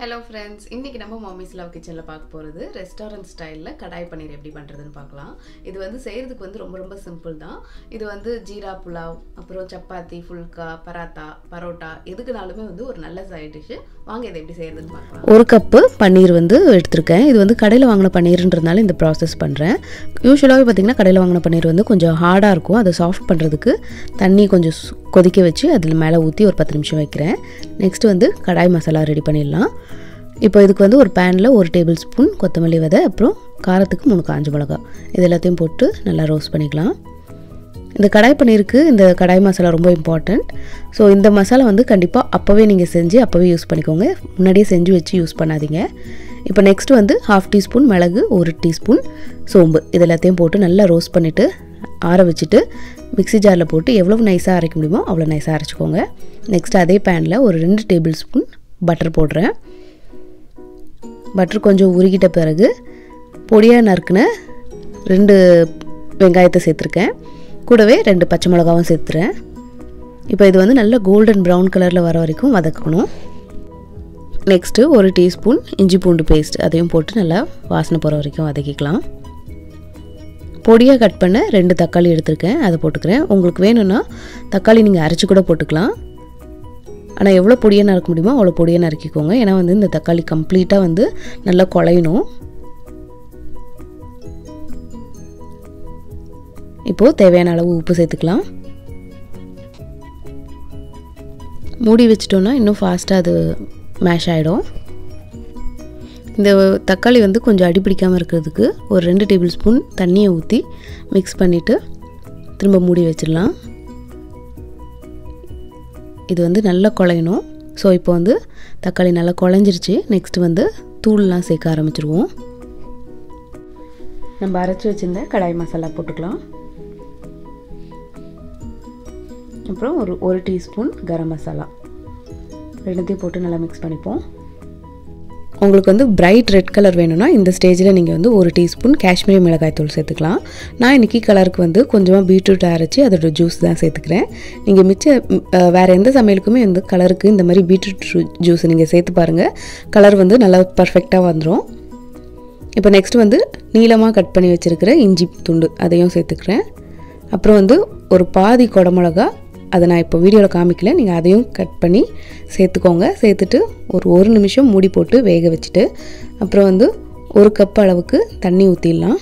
hello friends இன்றைக்கி நம்ம mummy's love கிச்சனில் பார்க்க போகிறது ரெஸ்டாரண்ட் ஸ்டைலில் கடாய் பன்னீர் எப்படி பண்ணுறதுன்னு பார்க்கலாம் இது வந்து செய்கிறதுக்கு வந்து ரொம்ப ரொம்ப சிம்பிள் தான் இது வந்து ஜீரா புலாவ் அப்புறம் சப்பாத்தி ஃபுல்கா பராத்தா பரோட்டா எதுக்குனாலுமே வந்து ஒரு நல்ல சைட் டிஷ்ஷு வாங்க இதை எப்படி செய்கிறதுன்னு பார்க்கலாம் ஒரு கப்பு பன்னீர் வந்து எடுத்திருக்கேன் இது வந்து கடையில் வாங்கின பன்னீர்ன்றதுனால இந்த ப்ராசஸ் பண்ணுறேன் யூஸ்வலாகவே பார்த்திங்கன்னா கடையில் வாங்கின பன்னீர் வந்து கொஞ்சம் ஹார்டாக இருக்கும் அதை சாஃப்ட் பண்ணுறதுக்கு தண்ணி கொஞ்சம் சு- கொதிக்க வச்சு அதில் மேலே ஊற்றி ஒரு பத்து நிமிஷம் வைக்கிறேன் நெக்ஸ்ட் வந்து கடாய் மசாலா ரெடி பண்ணிடலாம் இப்போ இதுக்கு வந்து ஒரு பேனில் ஒரு டேபிள் ஸ்பூன் கொத்தமல்லி விதை அப்புறம் காரத்துக்கு மூணு காஞ்ச மிளகா இது எல்லாத்தையும் போட்டு நல்லா ரோஸ்ட் பண்ணிக்கலாம் இந்த கடாய் பன்னீருக்கு இந்த கடாய் மசாலா ரொம்ப இம்பார்ட்டண்ட் ஸோ இந்த மசாலா வந்து கண்டிப்பாக அப்போவே நீங்கள் செஞ்சு அப்போவே யூஸ் பண்ணிக்கோங்க முன்னாடியே செஞ்சு வச்சு யூஸ் பண்ணாதீங்க இப்போ நெக்ஸ்ட் வந்து ஹாஃப் டீஸ்பூன் மிளகு ஒரு டீஸ்பூன் சோம்பு இது எல்லாத்தையும் போட்டு நல்லா ரோஸ்ட் பண்ணிவிட்டு ஆற வச்சுட்டு மிக்ஸி ஜாரில் போட்டு எவ்வளோ நைஸாக அரைக்க முடியுமோ அவ்வளோ நைஸாக அரைச்சிக்கோங்க நெக்ஸ்ட் அதே பேனில் ஒரு ரெண்டு டேபிள் ஸ்பூன் பட்டர் போடுறேன் பட்டர் கொஞ்சம் உருகிட்ட பிறகு பொடியாக நறுக்குன ரெண்டு வெங்காயத்தை சேர்த்துருக்கேன் கூடவே ரெண்டு பச்சை மிளகாவும் சேர்த்துறேன் இப்போ இது வந்து நல்ல கோல்டன் ப்ரௌன் கலரில் வர வரைக்கும் வதக்கணும் நெக்ஸ்ட்டு ஒரு டீஸ்பூன் இஞ்சி பூண்டு பேஸ்ட் அதையும் போட்டு நல்லா வாசனை போகிற வரைக்கும் வதக்கிக்கலாம் பொடியாக கட் பண்ண ரெண்டு தக்காளி எடுத்திருக்கேன் அதை போட்டுக்கிறேன் உங்களுக்கு வேணும்னா தக்காளி நீங்கள் அரைச்சி கூட போட்டுக்கலாம் ஆனால் எவ்வளோ பொடியாக நறுக்க முடியுமோ அவ்வளோ பொடியாக நறுக்கிக்கோங்க ஏன்னா வந்து இந்த தக்காளி கம்ப்ளீட்டாக வந்து நல்லா குழையணும் இப்போது தேவையான அளவு உப்பு சேர்த்துக்கலாம் மூடி வச்சிட்டோன்னா இன்னும் ஃபாஸ்ட்டாக அது மேஷ் ஆகிடும் இந்த தக்காளி வந்து கொஞ்சம் அடி பிடிக்காமல் இருக்கிறதுக்கு ஒரு ரெண்டு டேபிள் ஸ்பூன் தண்ணியை ஊற்றி மிக்ஸ் பண்ணிவிட்டு திரும்ப மூடி வச்சிடலாம் இது வந்து நல்லா குழையணும் ஸோ இப்போ வந்து தக்காளி நல்லா குழஞ்சிருச்சு நெக்ஸ்ட் வந்து தூள்லாம் சேர்க்க ஆரம்பிச்சிருவோம் நம்ம அரைச்சி வச்சிருந்த கடாய் மசாலா போட்டுக்கலாம் அப்புறம் ஒரு ஒரு டீஸ்பூன் கரம் மசாலா ரெண்டுத்தையும் போட்டு நல்லா மிக்ஸ் பண்ணிப்போம் உங்களுக்கு வந்து பிரைட் ரெட் கலர் வேணும்னா இந்த ஸ்டேஜில் நீங்கள் வந்து ஒரு டீஸ்பூன் காஷ்மீரி மிளகாய் தூள் சேர்த்துக்கலாம் நான் இன்றைக்கி கலருக்கு வந்து கொஞ்சமாக பீட்ரூட் அரைச்சி அதோட ஜூஸ் தான் சேர்த்துக்கிறேன் நீங்கள் மிச்ச ம், அஹ், வேறு எந்த சமையலுக்குமே வந்து கலருக்கு இந்த மாதிரி பீட்ரூட் ஜூஸ் நீங்கள் சேர்த்து பாருங்கள் கலர் வந்து நல்லா பர்ஃபெக்டாக வந்துடும் இப்போ நெக்ஸ்ட் வந்து நீளமாக கட் பண்ணி வச்சுருக்கிற இஞ்சி துண்டு அதையும் சேர்த்துக்கிறேன் அப்புறம் வந்து ஒரு பாதி குடமிளகா அதை நான் இப்போ வீடியோவில் காமிக்கல நீங்கள் அதையும் கட் பண்ணி சேர்த்துக்கோங்க சேர்த்துட்டு ஒரு ஒரு நிமிஷம் மூடி போட்டு வேக வச்சுட்டு அப்புறம் வந்து ஒரு கப் அளவுக்கு தண்ணி ஊற்றிடலாம்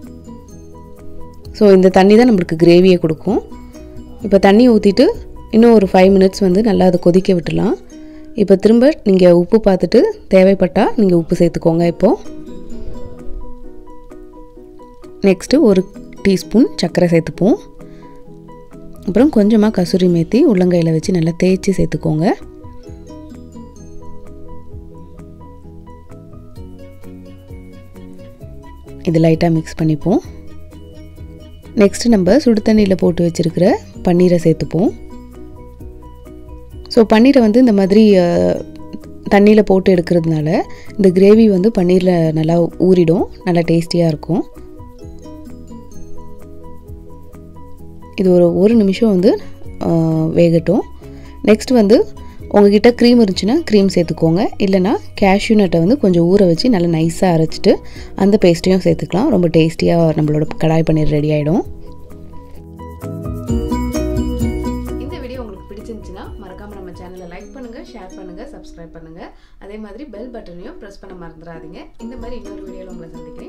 ஸோ இந்த தண்ணி தான் நம்மளுக்கு கிரேவியை கொடுக்கும் இப்போ தண்ணி ஊற்றிட்டு இன்னும் ஒரு ஃபைவ் மினிட்ஸ் வந்து நல்லா அதை கொதிக்க விட்டுடலாம் இப்போ திரும்ப நீங்கள் உப்பு பார்த்துட்டு தேவைப்பட்டால் நீங்கள் உப்பு சேர்த்துக்கோங்க இப்போது நெக்ஸ்ட்டு ஒரு டீஸ்பூன் சர்க்கரை சேர்த்துப்போம் அப்புறம் கொஞ்சமாக கசூரி மேத்தி உள்ளங்கையில் வச்சு நல்லா தேய்ச்சி சேர்த்துக்கோங்க இது லைட்டாக மிக்ஸ் பண்ணிப்போம் நெக்ஸ்ட் நம்ம சுடு தண்ணியில் போட்டு வச்சுருக்கிற பன்னீரை சேர்த்துப்போம் ஸோ பன்னீரை வந்து இந்த மாதிரி தண்ணியில் போட்டு எடுக்கிறதுனால இந்த கிரேவி வந்து பன்னீரில் நல்லா ஊறிடும் நல்லா டேஸ்டியாக இருக்கும் இது ஒரு ஒரு நிமிஷம் வந்து ஆ, வேகட்டும் நெக்ஸ்ட் வந்து உங்ககிட்ட க்ரீம் இருந்துச்சுன்னா க்ரீம் சேர்த்துக்கோங்க இல்லைனா கேஷ்யூ நட்டை வந்து கொஞ்சம் ஊற வச்சு நல்லா நைஸாக அரைச்சிட்டு அந்த பேஸ்ட்டையும் சேர்த்துக்கலாம் ரொம்ப டேஸ்டியாக நம்மளோட கடாய் பன்னீர் ரெடி ஆகிடும் இந்த வீடியோ உங்களுக்கு பிடிச்சிருந்துச்சுன்னா மறக்காமல் நம்ம சேனலை லைக் பண்ணுங்கள் ஷேர் பண்ணுங்கள் சப்ஸ்கிரைப் பண்ணுங்கள் அதே மாதிரி பெல் பட்டனையும் ப்ரெஸ் பண்ண மறந்துடாதீங்க இந்த மாதிரி இன்னொரு வீடியோவில் உங்களை சந்திக்கிறேன்